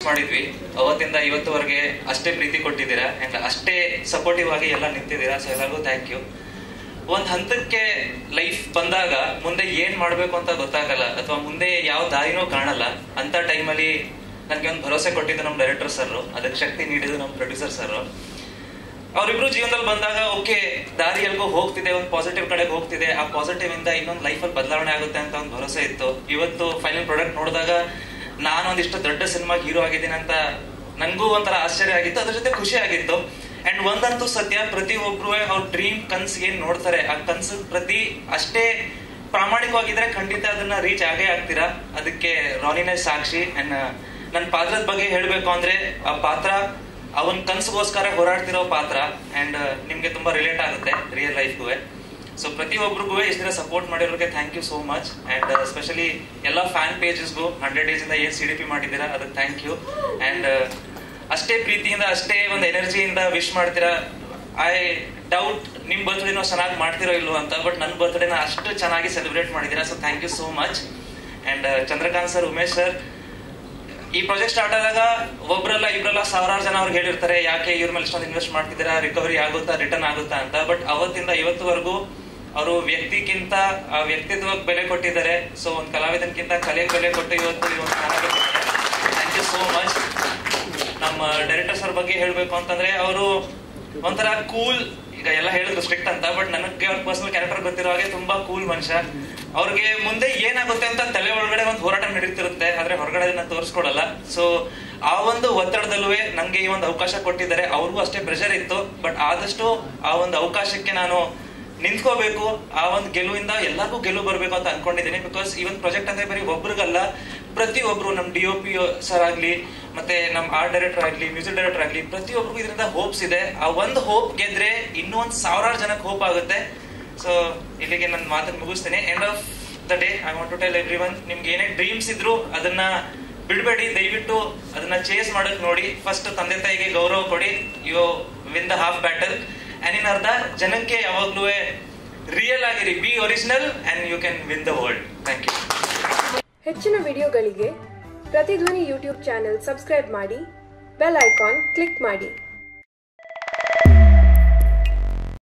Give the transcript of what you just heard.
ಮಾಡಿದ್ವಿ ಅವತ್ತಿಂದ ಇವತ್ತುವರೆಗೆ ಅಷ್ಟೇ ಪ್ರೀತಿ ಕೊಟ್ಟಿದ್ದೀರಾ ಅಂಡ್ ಅಷ್ಟೇ ಸಪೋರ್ಟಿವ್ ಆಗಿ ಎಲ್ಲ ನಿಂತಿದ್ದೀರಾ ಸೊ ಎಲ್ಲರಿಗೂ ಥ್ಯಾಂಕ್ ಯು ಒಂದ್ ಹಂತಕ್ಕೆ ಲೈಫ್ ಬಂದಾಗ ಮುಂದೆ ಏನ್ ಮಾಡ್ಬೇಕು ಅಂತ ಗೊತ್ತಾಗಲ್ಲ ಅಥವಾ ಮುಂದೆ ಯಾವ ದಾರಿನೂ ಕಾಣಲ್ಲ ಅಂತ ಟೈಮಲ್ಲಿ ನನ್ಗೆ ಒಂದು ಭರವಸೆ ಕೊಟ್ಟಿದ್ದು ನಮ್ಮ ಡೈರೆಕ್ಟರ್ ಸರ್ ಅದಕ್ಕೆ ಶಕ್ತಿ ನೀಡಿದ್ದು ನಮ್ಮ ಪ್ರೊಡ್ಯೂಸರ್ ಸರ್ ಅವರಿಬ್ರು ಜೀವನದಲ್ಲಿ ಬಂದಾಗ ಓಕೆ ದಾರಿ ಎಲ್ಗೋ ಹೋಗ್ತಿದೆ ಒಂದು ಪಾಸಿಟಿವ್ ಕಡೆಗೆ ಹೋಗ್ತಿದೆ ಆ ಪಾಸಿಟಿವ್ ಇಂದ ಇನ್ನೊಂದು ಲೈಫಲ್ಲಿ ಬದಲಾವಣೆ ಆಗುತ್ತೆ ಅಂತ ಒಂದು ಭರವಸೆ ಇತ್ತು ಇವತ್ತು ಫೈನಲ್ ಪ್ರಾಡಕ್ಟ್ ನೋಡಿದಾಗ ನಾನು ಒಂದಿಷ್ಟು ದೊಡ್ಡ ಸಿನಿಮಾಗೆ ಹೀರೋ ಆಗಿದ್ದೀನಿ ಅಂತ ನನಗೂ ಒಂಥರ ಆಶ್ಚರ್ಯ ಆಗಿತ್ತು ಅದ್ರ ಜೊತೆ ಖುಷಿ ಆಗಿತ್ತು ಅಂಡ್ ಒಂದಂತೂ ಸತ್ಯ ಪ್ರತಿ ಒಬ್ರು ಅವ್ರ ಡ್ರೀಮ್ ಕನ್ಸ್ ಏನ್ ನೋಡ್ತಾರೆ ಆ ಕನ್ಸು ಪ್ರತಿ ಅಷ್ಟೇ ಪ್ರಾಮಾಣಿಕವಾಗಿದ್ರೆ ಖಂಡಿತ ಅದನ್ನ ರೀಚ್ ಆಗೇ ಆಗ್ತೀರಾ ಅದಕ್ಕೆ ರಾನಿನೇ ಸಾಕ್ಷಿ ಅಂಡ್ ನನ್ನ ಪಾತ್ರದ ಬಗ್ಗೆ ಹೇಳ್ಬೇಕು ಅಂದ್ರೆ ಆ ಪಾತ್ರ ಅವನ್ ಕನ್ಸ್ಗೋಸ್ಕರ ಹೋರಾಡ್ತಿರೋ ಪಾತ್ರ ಅಂಡ್ ನಿಮ್ಗೆ ತುಂಬಾ ರಿಲೇಟ್ ಆಗುತ್ತೆ ರಿಯಲ್ ಲೈಫ್ಗೂ ಸೊ ಪ್ರತಿಯೊಬ್ಬರಿಗೂ ಇಷ್ಟು ದಿನ ಸಪೋರ್ಟ್ ಮಾಡಿರೋರಿಗೆ thank you so much and specially ಎಲ್ಲ ಫ್ಯಾನ್ ಪೇಜಸ್ಗೂ ಹಂಡ್ರೆಡ್ ಡೇಸ್ ಇಂದ ಏನ್ ಸಿ ಡಿ ಪಿ ಮಾಡಿದ್ದೀರಾ ಅದಕ್ಕೆ ಥ್ಯಾಂಕ್ ಯು ಅಂಡ್ ಅಷ್ಟೇ ಪ್ರೀತಿಯಿಂದ ಅಷ್ಟೇ ಒಂದು ಎನರ್ಜಿಯಿಂದ ವಿಶ್ ಮಾಡ್ತೀರಾ ಐ ಡೌಟ್ ನಿಮ್ ಬರ್ತ್ಡೇನೋ ಚೆನ್ನಾಗಿ ಮಾಡ್ತಿರೋ ಇಲ್ವೋ ಅಂತ ಬಟ್ ನನ್ನ ಬರ್ತ್ಡೇನ ಅಷ್ಟು ಚೆನ್ನಾಗಿ ಸೆಲೆಬ್ರೇಟ್ ಮಾಡಿದ್ದೀರಾ so thank you so much and Chandrakant sir Umesh sir ಈ ಪ್ರಾಜೆಕ್ಟ್ ಸ್ಟಾರ್ಟ್ ಆದಾಗ ಒಬ್ರಲ್ಲ ಇಬ್ರಲ್ಲ ಸಾವಿರಾರು ಜನ ಅವ್ರಿಗೆ ಹೇಳಿರ್ತಾರೆ ಯಾಕೆ ಇವ್ರ ಮೇಲೆ ಇಷ್ಟೊಂದು ಇನ್ವೆಸ್ಟ್ ಮಾಡ್ತಿದ್ದೀರಾ ರಿಕವರಿ ಆಗುತ್ತಾ ರಿಟರ್ನ್ ಆಗುತ್ತಾ ಅಂತ ಬಟ್ ಅವತ್ತಿಂದ ಇವತ್ತುವರೆಗೂ ಅವರು ವ್ಯಕ್ತಿಗಿಂತ ಆ ವ್ಯಕ್ತಿತ್ವಕ್ಕೆ ಬೆಲೆ ಕೊಟ್ಟಿದ್ದಾರೆ ಸೊ ಒಂದು ಕಲಾವಿದನ್ಕಿಂತ ಕಲೆಗೆ ಬೆಲೆ ಕೊಟ್ಟು ಇವತ್ತು ಈ ಒಂದು ಥ್ಯಾಂಕ್ ಯು ಸೋ ಮಚ್ ನಮ್ಮ ಡೈರೆಕ್ಟರ್ ಸರ್ ಬಗ್ಗೆ ಹೇಳ್ಬೇಕು ಅಂತಂದ್ರೆ ಅವರು ಒಂಥರ ಕೂಲ್ ಈಗ ಎಲ್ಲ ಹೇಳಿದ್ರು ಸ್ಟ್ರಿಕ್ಟ್ ಅಂತ ಬಟ್ ನನಗೆ ಅವ್ರ ಪರ್ಸನಲ್ ಕ್ಯಾರೆಕ್ಟರ್ ಗೊತ್ತಿರೋ ಹಾಗೆ ತುಂಬಾ ಕೂಲ್ ಮನುಷ್ಯ ಅವ್ರಿಗೆ ಮುಂದೆ ಏನಾಗುತ್ತೆ ಅಂತ ತಲೆ ಒಳಗಡೆ ಒಂದು ಹೋರಾಟ ನಡೀತಿರುತ್ತೆ ಆದ್ರೆ ಹೊರಗಡೆ ಅದನ್ನ ತೋರಿಸ್ಕೊಡಲ್ಲ ಸೊ ಆ ಒಂದು ಒತ್ತಡದಲ್ಲೂ ನಂಗೆ ಈ ಒಂದು ಅವಕಾಶ ಕೊಟ್ಟಿದ್ದಾರೆ ಅವ್ರಿಗೂ ಅಷ್ಟೇ ಪ್ರೆಷರ್ ಇತ್ತು ಬಟ್ ಆದಷ್ಟು ಆ ಒಂದು ಅವಕಾಶಕ್ಕೆ ನಾನು ನಿಂತ್ಕೋಬೇಕು ಆ ಒಂದು ಗೆಲುವಿಂದ ಎಲ್ಲರಿಗೂ ಗೆಲುವು ಬರಬೇಕು ಅಂತ ಅನ್ಕೊಂಡಿದ್ದೀನಿ ಬಿಕಾಸ್ ಈ ಒಂದು ಪ್ರಾಜೆಕ್ಟ್ ಅಂದ್ರೆ ಬರೀ ಒಬ್ರಿಗಲ್ಲ ಪ್ರತಿಯೊಬ್ರು ನಮ್ ಡಿ ಒ ಪಿ ಸರ್ ಆಗ್ಲಿ ಮತ್ತೆ ನಮ್ ಆರ್ಟ್ ಡೈರೆಕ್ಟರ್ ಆಗ್ಲಿ ಮ್ಯೂಸಿಕ್ ಡೈರೆಕ್ಟರ್ ಆಗ್ಲಿ ಪ್ರತಿಯೊಬ್ಬರಿಗೂ ಇದರಿಂದ ಹೋಪ್ಸ್ ಇದೆ ಆ ಒಂದು ಹೋಪ್ ಗೆದ್ರೆ ಇನ್ನೂ ಒಂದು ಸಾವಿರಾರು ಜನಕ್ಕೆ ಹೋಪ್ ಆಗುತ್ತೆ ಸೊ ಇಲ್ಲಿಗೆ ನನ್ನ ಮಾತನ್ನು ಮುಗಿಸ್ತೀನಿ end of the day I want to tell everyone ನಿಮ್ಗೆ ಏನೇ ಡ್ರೀಮ್ಸ್ ಇದ್ರು ಅದನ್ನ ಬಿಡಬೇಡಿ ದಯವಿಟ್ಟು ಅದನ್ನ ಚೇಸ್ ಮಾಡಕ್ ನೋಡಿ ಫಸ್ಟ್ ತಂದೆ ತಾಯಿಗೆ ಗೌರವ ಕೊಡಿ you win the half battle and in ಅರ್ಧ ಜನಕ್ಕೆ ಯಾವಾಗ್ಲೂ ರಿಯಲ್ ಆಗಿರಿ be original and you can win the world thank you ಹೆಚ್ಚಿನ ವಿಡಿಯೋಗಳಿಗೆ ಪ್ರತಿಧ್ವನಿ ಯೂಟ್ಯೂಬ್ ಚಾನೆಲ್ ಸಬ್ಸ್ಕ್ರೈಬ್ ಮಾಡಿ ಬೆಲ್ ಐಕಾನ್ ಕ್ಲಿಕ್ ಮಾಡಿ